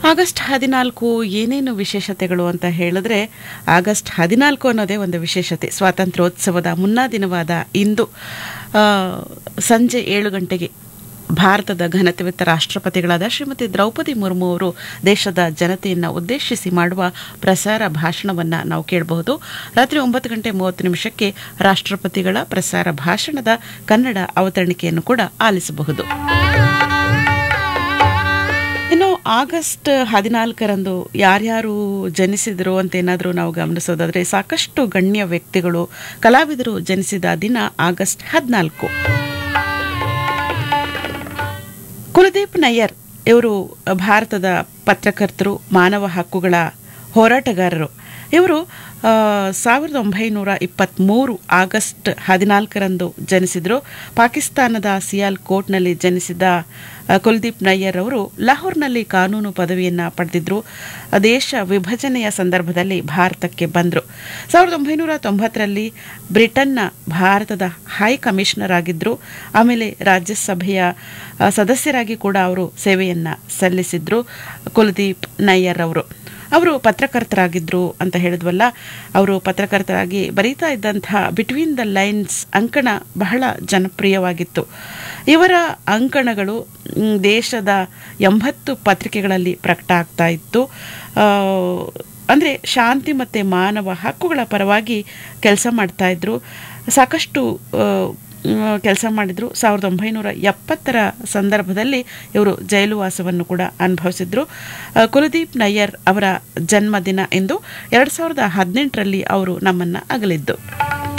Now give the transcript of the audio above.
August ಹದಿನಾಲ್ಕು ಏನೇನು ವಿಶೇಷತೆಗಳು ಅಂತ ಹೇಳಿದ್ರೆ ಆಗಸ್ಟ್ ಹದಿನಾಲ್ಕು ಅನ್ನೋದೇ ಒಂದು ವಿಶೇಷತೆ ಸ್ವಾತಂತ್ರ್ಯೋತ್ಸವದ ಮುನ್ನಾ ದಿನವಾದ ಇಂದು ಆ, ಸಂಜೆ ಏಳು ಗಂಟೆಗೆ ಭಾರತದ ಘನತೆವೆತ್ತ ರಾಷ್ಟ್ರಪತಿಗಳಾದ ಶ್ರೀಮತಿ ದ್ರೌಪದಿ ಮುರ್ಮು ಅವರು ದೇಶದ ಜನತೆಯನ್ನು ಉದ್ದೇಶಿಸಿ ಮಾಡುವ ಪ್ರಸಾರ ಭಾಷಣವನ್ನು ನಾವು ಕೇಳಬಹುದು ರಾತ್ರಿ ಒಂಬತ್ತು ಗಂಟೆ ಮೂವತ್ತು ನಿಮಿಷಕ್ಕೆ ರಾಷ್ಟ್ರಪತಿಗಳ ಪ್ರಸಾರ ಭಾಷಣದ ಕನ್ನಡ ಅವತರಣಿಕೆಯನ್ನು ಕೂಡ ಆಲಿಸಬಹುದು ಇನ್ನು ಆಗಸ್ಟ್ ಹದಿನಾಲ್ಕರಂದು ಯಾರ್ಯಾರು ಜನಿಸಿದರು ಅಂತ ಏನಾದರೂ ನಾವು ಗಮನಿಸೋದಾದ್ರೆ ಸಾಕಷ್ಟು ಗಣ್ಯ ವ್ಯಕ್ತಿಗಳು ಕಲಾವಿದರು ಜನಿಸಿದ ದಿನ ಆಗಸ್ಟ್ ಹದಿನಾಲ್ಕು ಕುಲದೀಪ್ ನಯ್ಯರ್ ಇವರು ಭಾರತದ ಪತ್ರಕರ್ತರು ಮಾನವ ಹಕ್ಕುಗಳ ಹೋರಾಟಗಾರರು ಇವರು ಆ, ಸಾವಿರದ ಒಂಬೈನೂರ ಇಪ್ಪತ್ತ್ಮೂರು ಆಗಸ್ಟ್ ಹದಿನಾಲ್ಕರಂದು ಜನಿಸಿದರು ಪಾಕಿಸ್ತಾನದ ಸಿಯಾಲ್ ಕೋಟ್ನಲ್ಲಿ ಜನಿಸಿದ ಆ, ಕುಲ್ದೀಪ್ ನಯ್ಯರ್ ಅವರು ಲಾಹೋರ್ನಲ್ಲಿ ಕಾನೂನು ಪದವಿಯನ್ನು ಪಡೆದಿದ್ದರು ದೇಶ ವಿಭಜನೆಯ ಸಂದರ್ಭದಲ್ಲಿ ಭಾರತಕ್ಕೆ ಬಂದರು ಸಾವಿರದ ಒಂಬೈನೂರ ತೊಂಬತ್ತರಲ್ಲಿ ಬ್ರಿಟನ್ನ ಭಾರತದ ಹೈ ಕಮಿಷನರ್ ಆಗಿದ್ದರು ಆಮೇಲೆ ರಾಜ್ಯಸಭೆಯ ಆ, ಸದಸ್ಯರಾಗಿ ಕೂಡ ಅವರು ಸೇವೆಯನ್ನು ಸಲ್ಲಿಸಿದ್ರು ಕುಲದೀಪ್ ನಯ್ಯರ್ ಅವರು ಅವರು ಪತ್ರಕರ್ತರಾಗಿದ್ದರು ಅಂತ ಹೇಳಿದ್ವಲ್ಲ ಅವರು ಪತ್ರಕರ್ತರಾಗಿ ಬರೀತಾ ಇದ್ದಂತಹ ಬಿಟ್ವೀನ್ ದ ಲೈನ್ಸ್ ಅಂಕಣ ಬಹಳ ಜನಪ್ರಿಯವಾಗಿತ್ತು ಇವರ ಅಂಕಣಗಳು ಮ್, ದೇಶದ ಎಂಬತ್ತು ಪತ್ರಿಕೆಗಳಲ್ಲಿ ಪ್ರಕಟ ಆಗ್ತಾ ಇತ್ತು ಆ, ಅಂದರೆ ಶಾಂತಿ ಮತ್ತು ಮಾನವ ಹಕ್ಕುಗಳ ಪರವಾಗಿ ಕೆಲಸ ಮಾಡ್ತಾ ಇದ್ರು ಸಾಕಷ್ಟು ಕೆಲಸ ಮಾಡಿದ್ರು ಸಾವಿರದ ಒಂಬೈನೂರ ಎಪ್ಪತ್ತರ ಸಂದರ್ಭದಲ್ಲಿ ಇವರು ಜೈಲುವಾಸವನ್ನು ಕೂಡ ಅನುಭವಿಸಿದ್ರು ಆ, ಕುಲದೀಪ್ ನಯ್ಯರ್ ಅವರ ಜನ್ಮದಿನ ಎಂದು ಎರಡು ಸಾವಿರದ ಹದಿನೆಂಟರಲ್ಲಿ ಅವರು ನಮ್ಮನ್ನು ಅಗಲಿದ್ದು